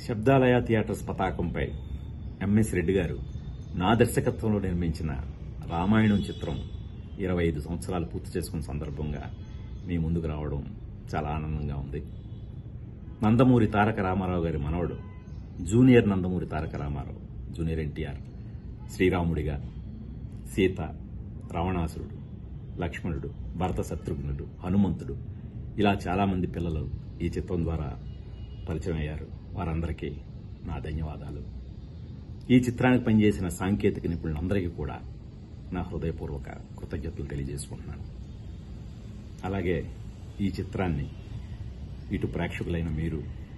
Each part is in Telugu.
శబ్దాలయ థియేటర్స్ పతాకంపై ఎంఎస్ రెడ్డి గారు నా దర్శకత్వంలో నిర్మించిన రామాయణం చిత్రం ఇరవై ఐదు సంవత్సరాలు పూర్తి చేసుకున్న సందర్భంగా మీ ముందుకు రావడం చాలా ఆనందంగా ఉంది నందమూరి తారక రామారావు గారి మనవడు junior Nandamuri Taraka Ramarao junior NTR శ్రీరాముడిగా సీత రావణాసురుడు లక్ష్మణుడు భరత శత్రుఘ్నుడు హనుమంతుడు ఇలా చాలామంది పిల్లలు ఈ చిత్రం ద్వారా పరిచయం అయ్యారు వారందరికీ నా ధన్యవాదాలు ఈ చిత్రానికి పనిచేసిన సాంకేతిక నిపుణులందరికీ కూడా నా హృదయపూర్వక కృతజ్ఞతలు తెలియజేసుకుంటున్నాను అలాగే ఈ చిత్రాన్ని ఇటు ప్రేక్షకులైన మీరు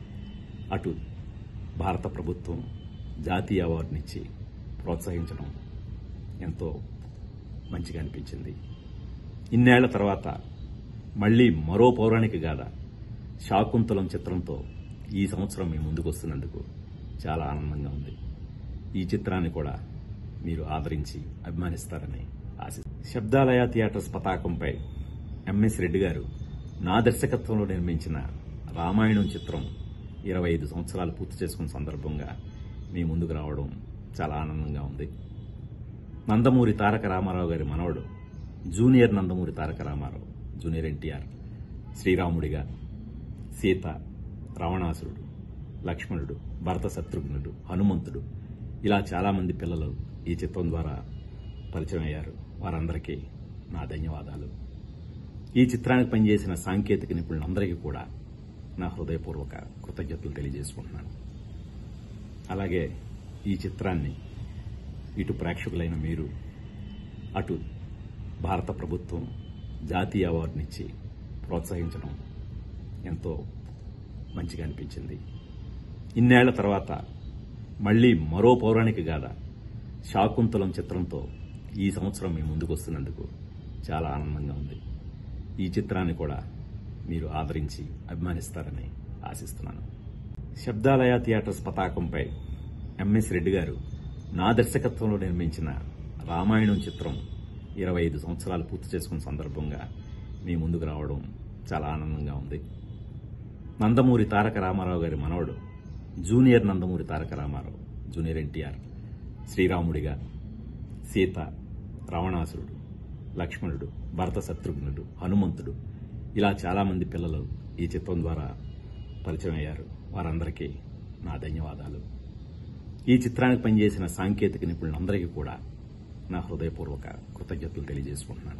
అటు భారత ప్రభుత్వం జాతీయ అవార్డునిచ్చి ప్రోత్సహించడం ఎంతో మంచిగా అనిపించింది ఇన్నేళ్ల తర్వాత మళ్లీ మరో పౌరాణిక గాథ శాకుంతలం చిత్రంతో ఈ సంవత్సరం మీ ముందుకు వస్తున్నందుకు చాలా ఆనందంగా ఉంది ఈ చిత్రాన్ని కూడా మీరు ఆదరించి అభిమానిస్తారని ఆశి శబ్దాలయ థియేటర్స్ పతాకంపై ఎంఎస్ రెడ్డి గారు నా దర్శకత్వంలో నిర్మించిన రామాయణం చిత్రం ఇరవై ఐదు సంవత్సరాలు పూర్తి చేసుకున్న సందర్భంగా మీ ముందుకు రావడం చాలా ఆనందంగా ఉంది నందమూరి తారక రామారావు గారి మనవడు junior Nandamuri Taraka Ramarao junior NTR శ్రీరాముడిగా సీత రావణాసురుడు లక్ష్మణుడు భరత శత్రుఘ్నుడు హనుమంతుడు ఇలా చాలామంది పిల్లలు ఈ చిత్రం ద్వారా పరిచయం అయ్యారు వారందరికీ నా ధన్యవాదాలు ఈ చిత్రానికి పనిచేసిన సాంకేతిక నిపుణులందరికీ కూడా నా హృదయపూర్వక కృతజ్ఞతలు తెలియజేసుకుంటున్నాను అలాగే ఈ చిత్రాన్ని ఇటు ప్రేక్షకులైన మీరు అటు భారత ప్రభుత్వం జాతీయ అవార్డునిచ్చి ప్రోత్సహించడం ఎంతో మంచిగా అనిపించింది ఇన్నేళ్ల తర్వాత మళ్లీ మరో పౌరాణిక గాథ శాకుంతలం చిత్రంతో ఈ సంవత్సరం మీ ముందుకు వస్తున్నందుకు చాలా ఆనందంగా ఉంది ఈ చిత్రాన్ని కూడా మీరు ఆదరించి అభిమానిస్తారని ఆశిస్తున్నాను శబ్దాలయ థియేటర్స్ పతాకంపై ఎంఎస్ రెడ్డి గారు నా దర్శకత్వంలో నిర్మించిన రామాయణం చిత్రం ఇరవై ఐదు సంవత్సరాలు పూర్తి చేసుకున్న సందర్భంగా మీ ముందుకు రావడం చాలా ఆనందంగా ఉంది నందమూరి తారక రామారావు గారి మనవడు junior Nandamuri Taraka Ramarao junior NTR శ్రీరాముడిగా సీత రావణాసురుడు లక్ష్మణుడు భరత శత్రుఘ్నుడు హనుమంతుడు ఇలా చాలామంది పిల్లలు ఈ చిత్రం ద్వారా పరిచయం అయ్యారు వారందరికీ నా ధన్యవాదాలు ఈ చిత్రానికి పనిచేసిన సాంకేతిక నిపుణులందరికీ కూడా నా హృదయపూర్వక కృతజ్ఞతలు తెలియజేసుకుంటున్నాను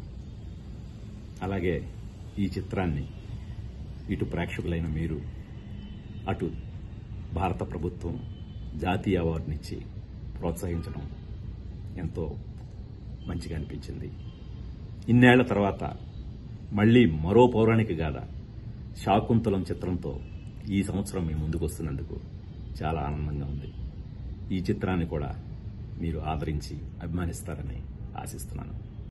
అలాగే ఈ చిత్రాన్ని ఇటు ప్రేక్షకులైన మీరు అటు భారత ప్రభుత్వం జాతీయ అవార్డునిచ్చి ప్రోత్సహించడం ఎంతో మంచిగా అనిపించింది ఇన్నేళ్ల తర్వాత మళ్లీ మరో పౌరాణిక గాథ శాకుంతలం చిత్రంతో ఈ సంవత్సరం మీ ముందుకు వస్తున్నందుకు చాలా ఆనందంగా ఉంది ఈ చిత్రాన్ని కూడా మీరు ఆదరించి అభిమానిస్తారని ఆశిస్తున్నాను